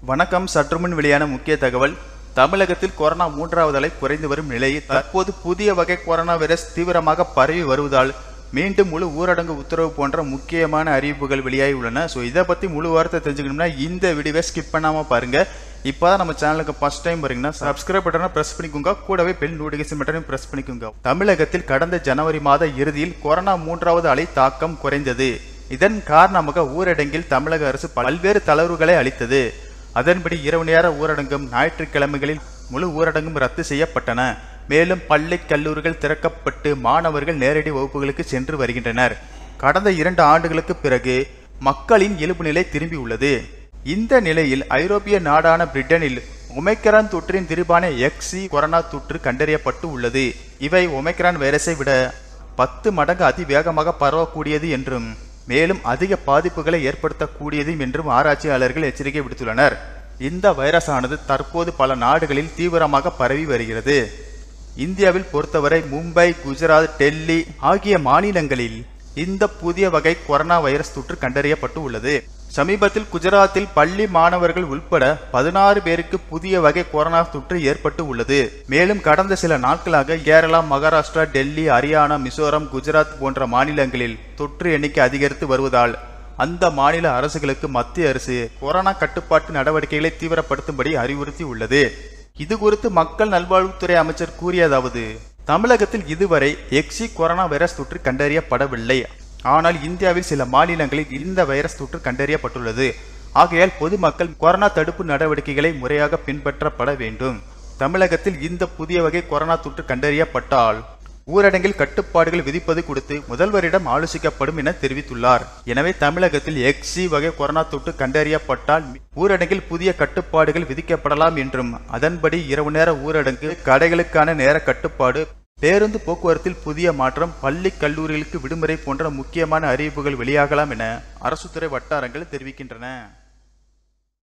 வணக்கம் சற்றுமுன் வெளியான முக்கிய தகவல் தமிழகத்தில் கொரோனா மூன்றாவது அலை குறைந்து வரும் நிலையில் தற்போது புதிய வகை கொரோனா வைரஸ் தீவிரமாக பரவி வருவதால் மீண்டும் முழு ஊரடங்கு உத்தரவு போன்ற முக்கியமான அறிவிப்புகள் வெளியாகி உள்ளன ஸோ இதை பற்றி முழு வார்த்தை தெரிஞ்சுக்கணும்னா இந்த வீடியோவை ஸ்கிப் பண்ணாமல் பாருங்க இப்போ தான் நம்ம சேனலுக்கு ஃபர்ஸ்ட் டைம் வரீங்கன்னா சப்ஸ்கிரைப் பட்டனை ப்ரெஸ் பண்ணிக்கோங்க கூடவே பெல் நோட்டிஃபிகேஷன் பட்டனையும் ப்ரெஸ் பண்ணிக்கோங்க தமிழகத்தில் கடந்த ஜனவரி மாத இறுதியில் கொரோனா மூன்றாவது அலை தாக்கம் குறைந்தது இதன் காரணமாக ஊரடங்கில் தமிழக அரசு பல்வேறு தளர்வுகளை அளித்தது அதன்படி இரவு நேர ஊரடங்கும் ஞாயிற்றுக்கிழமைகளில் முழு ஊரடங்கும் ரத்து செய்யப்பட்டன மேலும் பள்ளி கல்லூரிகள் திறக்கப்பட்டு மாணவர்கள் நேரடி வகுப்புகளுக்கு சென்று வருகின்றனர் கடந்த இரண்டு ஆண்டுகளுக்கு பிறகு மக்களின் இயல்பு நிலை திரும்பியுள்ளது இந்த நிலையில் ஐரோப்பிய நாடான பிரிட்டனில் ஒமைக்ரான் தொற்றின் திரிபான எக்ஸி கொரோனா தொற்று கண்டறியப்பட்டு உள்ளது இவை ஒமைக்ரான் வைரஸை விட பத்து மடங்கு அதிவேகமாக பரவக்கூடியது என்றும் மேலும் அதிக பாதிப்புகளை ஏற்படுத்தக்கூடியது என்றும் ஆராய்ச்சியாளர்கள் எச்சரிக்கை விடுத்துள்ளனர் இந்த வைரஸானது தற்போது பல நாடுகளில் தீவிரமாக பரவி வருகிறது இந்தியாவில் பொறுத்தவரை மும்பை குஜராத் டெல்லி ஆகிய மாநிலங்களில் இந்த புதிய வகை கொரோனா வைரஸ் தொற்று கண்டறியப்பட்டு உள்ளது சமீபத்தில் குஜராத்தில் பள்ளி மாணவர்கள் உட்பட பதினாறு பேருக்கு புதிய வகை கொரோனா தொற்று ஏற்பட்டு உள்ளது மேலும் கடந்த சில நாட்களாக கேரளா மகாராஷ்டிரா டெல்லி ஹரியானா மிசோரம் குஜராத் போன்ற மாநிலங்களில் தொற்று எண்ணிக்கை அதிகரித்து வருவதால் அந்த மாநில அரசுகளுக்கு மத்திய அரசு கொரோனா கட்டுப்பாட்டு நடவடிக்கைகளை தீவிரப்படுத்தும்படி அறிவுறுத்தி உள்ளது இது குறித்து மக்கள் நல்வாழ்வுத்துறை அமைச்சர் கூறியதாவது தமிழகத்தில் இதுவரை எக்ஸி கொரோனா வைரஸ் தொற்று கண்டறியப்படவில்லை ஆனால் இந்தியாவில் சில மாநிலங்களில் இந்த வைரஸ் தொற்று கண்டறியப்பட்டுள்ளது ஆகையால் பொதுமக்கள் கொரோனா தடுப்பு நடவடிக்கைகளை முறையாக பின்பற்றப்பட வேண்டும் தமிழகத்தில் இந்த புதிய வகை கொரோனா தொற்று கண்டறியப்பட்டால் ஊரடங்கில் கட்டுப்பாடுகள் விதிப்பது குறித்து முதல்வரிடம் ஆலோசிக்கப்படும் என தெரிவித்துள்ளார் எனவே தமிழகத்தில் எக்ஸி வகை கொரோனா தொற்று கண்டறியப்பட்டால் ஊரடங்கில் புதிய கட்டுப்பாடுகள் விதிக்கப்படலாம் என்றும் அதன்படி இரவு நேர ஊரடங்கு கடைகளுக்கான நேர கட்டுப்பாடு பேருந்து போக்குவரத்தில் புதிய மாற்றம் பள்ளி கல்லூரிகளுக்கு விடுமுறை போன்ற முக்கியமான அறிவிப்புகள் வெளியாகலாம் என அரசுத்துறை வட்டாரங்கள் தெரிவிக்கின்றன